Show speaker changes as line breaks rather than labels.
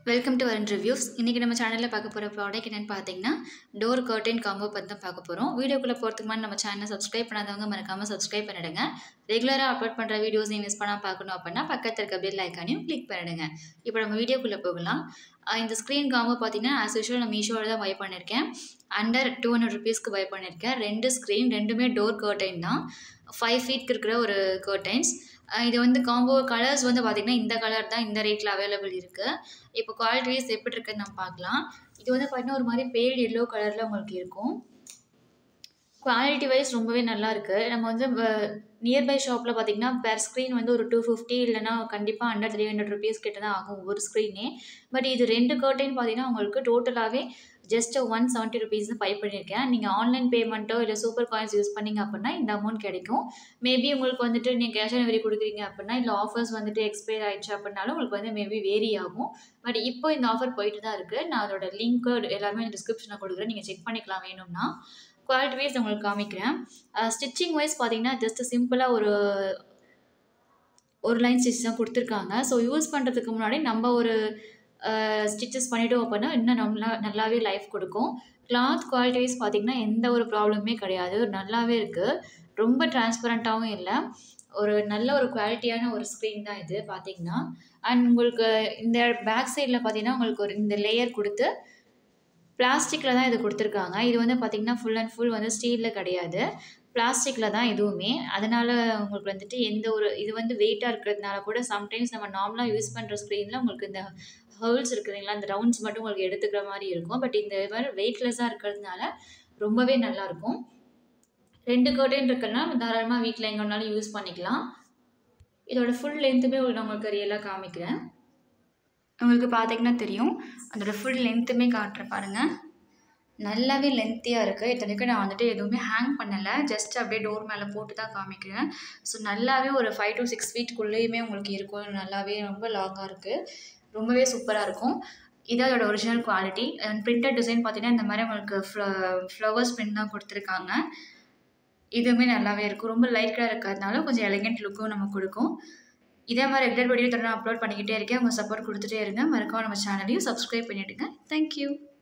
welcome to வரன் reviews இன்றைக்கி நம்ம சேனலில் பார்க்க போகிற ப்ராடக்ட் என்னென்னு பார்த்தீங்கன்னா டோர் கர்டன் காம்போ பற்றி தான் பார்க்க போகிறோம் வீடியோக்குள்ளே போகிறதுக்கு முன்னாடி நம்ம சேனலை சப்ஸ்கிரைப் பண்ணாதவங்க மறக்காமல் சப்ஸ்கிரைப் பண்ணிடுங்க ரெகுலராக அப்லோட் பண்ணுற வீடியோஸ் நீங்கள் மிஸ் பண்ணால் பார்க்கணும் அப்படின்னா பக்கத்தில் இருக்க பெல் ஐக்கானையும் கிளிக் பண்ணிடுங்க இப்போ நம்ம வீடியோக்குள்ளே போகலாம் அஹ் இந்த ஸ்க்ரீன் காம்போ பார்த்தீங்கன்னா ஆஸ் யூஷுவல் நான் மீஷோவில் தான் பை பண்ணியிருக்கேன் அண்டர் டூ ஹண்ட்ரட் ருபீஸ்க்கு பை பண்ணியிருக்கேன் ரெண்டு ஸ்க்ரீன் ரெண்டுமே டோர் கர்டைன் தான் ஃபைவ் ஃபீட்க்கு இருக்கிற ஒரு கர்டைன்ஸ் இது வந்து காம்போ கலர்ஸ் வந்து பார்த்திங்கன்னா இந்த கலர் தான் இந்த ரேட்டில் அவைலபிள் இருக்குது இப்போ குவாலிட்டி வைஸ் எப்படி இருக்குன்னு நம்ம பார்க்கலாம் இது வந்து பார்த்தீங்கன்னா ஒரு மாதிரி பேல் எல்லோ கலரில் உங்களுக்கு இருக்கும் குவாலிட்டி வைஸ் ரொம்பவே நல்லா இருக்குது நம்ம வந்து நியர்பை ஷாப்பில் பார்த்தீங்கன்னா பெர் ஸ்க்ரீன் வந்து ஒரு டூ ஃபிஃப்டி இல்லைனா கண்டிப்பாக அண்டர் த்ரீ ஹண்ட்ரட் ருபீஸ் கிட்ட தான் ஆகும் ஒரு ஸ்க்ரீனே பட் இது ரெண்டு கர்டைன் பார்த்தீங்கன்னா உங்களுக்கு டோட்டலாகவே just one seventy rupees buy பண்ணியிருக்கேன் நீங்கள் ஆன்லைன் பேமெண்ட்டோ இல்லை சூப்பர் காயின்ஸ் யூஸ் பண்ணிங்க அப்படின்னா இந்த அமௌண்ட் கிடைக்கும் மேபி உங்களுக்கு வந்துட்டு நீங்கள் கேஷ் ஆன் டெலிவரி கொடுக்குறீங்க அப்படின்னா இல்லை ஆஃபர்ஸ் வந்துட்டு எக்ஸ்பயர் ஆயிடுச்சு அப்படின்னாலும் உங்களுக்கு வந்து மேபி வேரி ஆகும் பட் இப்போ இந்த ஆஃபர் போயிட்டு தான் இருக்குது நான் அதோட லிங்க்கு எல்லாமே டிஸ்கிரிப்ஷனில் கொடுக்குறேன் நீங்கள் செக் பண்ணிக்கலாம் வேணும்னா குவாலிட்டி வைஸ் உங்களுக்கு காமிக்கிறேன் ஸ்டிச்சிங் வைஸ் பார்த்தீங்கன்னா ஜஸ்ட் சிம்பிளாக ஒரு ஒரு லைன் ஸ்டிச் தான் கொடுத்துருக்காங்க ஸோ யூஸ் பண்ணுறதுக்கு முன்னாடி நம்ம ஒரு ஸ்டிச்சஸ் பண்ணிட்டோம் அப்படின்னா இன்னும் நல்லா நல்லாவே லைஃப் கொடுக்கும் கிளாத் குவாலிட்டி வைஸ் பார்த்திங்கன்னா எந்த ஒரு ப்ராப்ளமே கிடையாது நல்லாவே இருக்குது ரொம்ப டிரான்ஸ்பரண்ட்டாகவும் இல்லை ஒரு நல்ல ஒரு குவாலிட்டியான ஒரு ஸ்க்ரீன் தான் இது பார்த்தீங்கன்னா அண்ட் உங்களுக்கு இந்த பேக் சைடில் பார்த்தீங்கன்னா உங்களுக்கு ஒரு இந்த லேயர் கொடுத்து பிளாஸ்டிக்கில் தான் இது கொடுத்துருக்காங்க இது வந்து பார்த்திங்கன்னா ஃபுல் அண்ட் ஃபுல் வந்து ஸ்டீலில் கிடையாது பிளாஸ்டிக்கில் தான் எதுவுமே அதனால் உங்களுக்கு வந்துட்டு எந்த ஒரு இது வந்து வெயிட்டாக இருக்கிறதுனால கூட சம்டைம்ஸ் நம்ம நார்மலாக யூஸ் பண்ணுற ஸ்க்ரீனில் உங்களுக்கு இந்த ஹோல்ஸ் இருக்குதுங்களா அந்த ரவுண்ட்ஸ் மட்டும் உங்களுக்கு எடுத்துக்கிற மாதிரி இருக்கும் பட் இந்த மாதிரி வெயிட்லெஸ்ஸாக இருக்கிறதுனால ரொம்பவே நல்லாயிருக்கும் ரெண்டு கர்டைன் இருக்குன்னா தாராளமாக வீட்டில் எங்கே வேணாலும் யூஸ் பண்ணிக்கலாம் இதோட ஃபுல் லென்த்துமே நான் உங்களுக்கு ரியலாக காமிக்கிறேன் உங்களுக்கு பார்த்தீங்கன்னா தெரியும் அதோட ஃபுல் லென்த்துமே காட்டுறேன் பாருங்கள் நல்லாவே லென்த்தியாக இருக்குது இத்தனைக்கும் நான் வந்துட்டு எதுவுமே ஹேங் பண்ணலை ஜஸ்ட் அப்படியே டோர் மேலே போட்டு தான் காமிக்கிறேன் ஸோ நல்லாவே ஒரு ஃபைவ் டு சிக்ஸ் ஃபீட்குள்ளேயுமே உங்களுக்கு இருக்கும் நல்லாவே ரொம்ப லாங்காக இருக்குது ரொம்பவே சூப்பராக இருக்கும் இது அதோட original quality and printed design பார்த்தீங்கன்னா இந்த மாதிரி உங்களுக்கு ஃப்ள ஃப்ளவர்ஸ் பிரிண்ட் தான் கொடுத்துருக்காங்க இதுவுமே நல்லாவே இருக்கும் ரொம்ப லைட் கலர் இருக்கிறதுனால கொஞ்சம் எலிகென்ட் லுக்கும் நமக்கு கொடுக்கும் இதே மாதிரி ரெகுலர் வீடியோ தொடர்ந்து அப்லோட் பண்ணிக்கிட்டே இருக்கேன் உங்கள் சப்போர்ட் கொடுத்துட்டே இருங்க மறக்காம நம்ம சேனலையும் சப்ஸ்கிரைப் பண்ணிவிடுங்க தேங்க்யூ